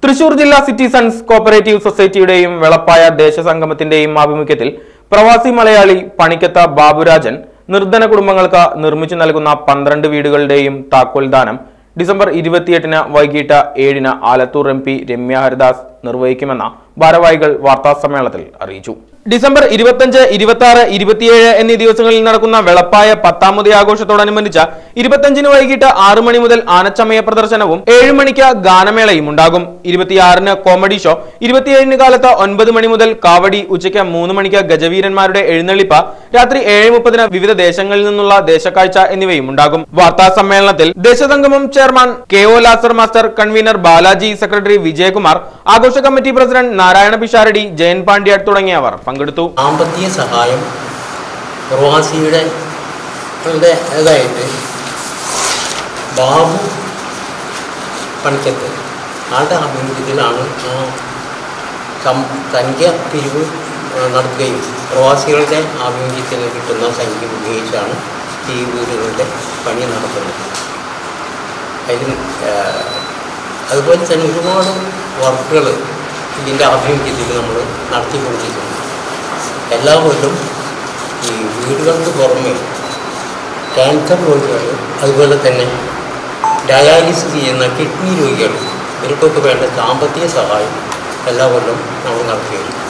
തൃശൂർ ജില്ലാ citizens cooperative സൊസൈറ്റിയുടെയും വെളപ്പായ ദേശസംഗമത്തിന്റെയും ആഭിമുഖ്യത്തിൽ പ്രവാസി മലയാളി പണിക്കത്ത ബാബുരാജൻ നിർധന കുടുംബങ്ങൾക്ക് നിർമ്മിച്ചു നൽകുന്ന പന്ത്രണ്ട് വീടുകളുടെയും താക്കോൽ ദാനം ഡിസംബർ ഇരുപത്തിയെട്ടിന് വൈകിട്ട് ഏഴിന് ആലത്തൂർ എം പി രമ്യ ഹരിദാസ് നിർവഹിക്കുമെന്ന് ഭാരവാഹികൾ വാർത്താസമ്മേളനത്തിൽ അറിയിച്ചു ഡിസംബർ ഇരുപത്തഞ്ച് ഇരുപത്തി ആറ് ഇരുപത്തിയേഴ് എന്നീ ദിവസങ്ങളിൽ നടക്കുന്ന വെളപ്പായ പത്താമത് ആഘോഷത്തോടനുബന്ധിച്ച് ഇരുപത്തഞ്ചിന് വൈകിട്ട് ആറ് മണി മുതൽ ആനച്ചമയ പ്രദർശനവും ഏഴ് മണിക്ക് ഗാനമേളയും ഉണ്ടാകും ഇരുപത്തിയാറിന് കോമഡി ഷോ ഇരുപത്തിയേഴിന് കാലത്ത് ഒൻപത് മണി മുതൽ കാവടി ഉച്ചയ്ക്ക് മൂന്ന് മണിക്ക് ഗജവീരന്മാരുടെ എഴുന്നള്ളിപ്പ് രാത്രി ഏഴ് മുപ്പതിന് വിവിധ ദേശങ്ങളിൽ നിന്നുള്ള ദേശക്കാഴ്ച എന്നിവയും ഉണ്ടാകും വാർത്താ സമ്മേളനത്തിൽ ദേശസംഗമം chairman K O Lazar master convener Balaji secretary Vijayakumar ആഘോഷ കമ്മിറ്റി പ്രസിഡന്റ് നാരായണ പിഷാരടി ജയൻ പാണ്ഡ്യ തുടങ്ങിയവർ പങ്കെടുത്തു സാമ്പത്തിക സഹായം പ്രവാസിയുടെ യുടെ ഇതായിട്ട് ബാബു പണിക്കത്ത് ആളുടെ ആഭിമുഖ്യത്തിലാണ് ആ സം- സംഖ്യ പിരിവ് ആ, നടത്തുകയും പ്രവാസികളുടെ ആഭിമുഖ്യത്തിൽ കിട്ടുന്ന സംഖ്യ ഉപയോഗിച്ചാണ് ഈ വീടുകളുടെ പണി നടത്തുന്നത് അതിൽ ആ, അതുപോലെ തന്നെ ഒരുപാട് വർക്കുകൾ ഇതിൻ്റെ ആഭിമുഖ്യത്തിൽ നമ്മൾ നടത്തിക്കൊണ്ടിരിക്കുന്നു എല്ലാ കൊല്ലം ഈ വീടുകൾക്ക് പുറമെ ക്യാൻസർ രോഗികൾ അതുപോലെ തന്നെ ഡയാലിസിസ് ചെയ്യുന്ന കിഡ്നി രോഗികൾ ഇവർക്കൊക്കെ വേണ്ട സാമ്പത്തിക സഹായം എല്ലാ കൊല്ലം നമ്മൾ നടത്തി വരും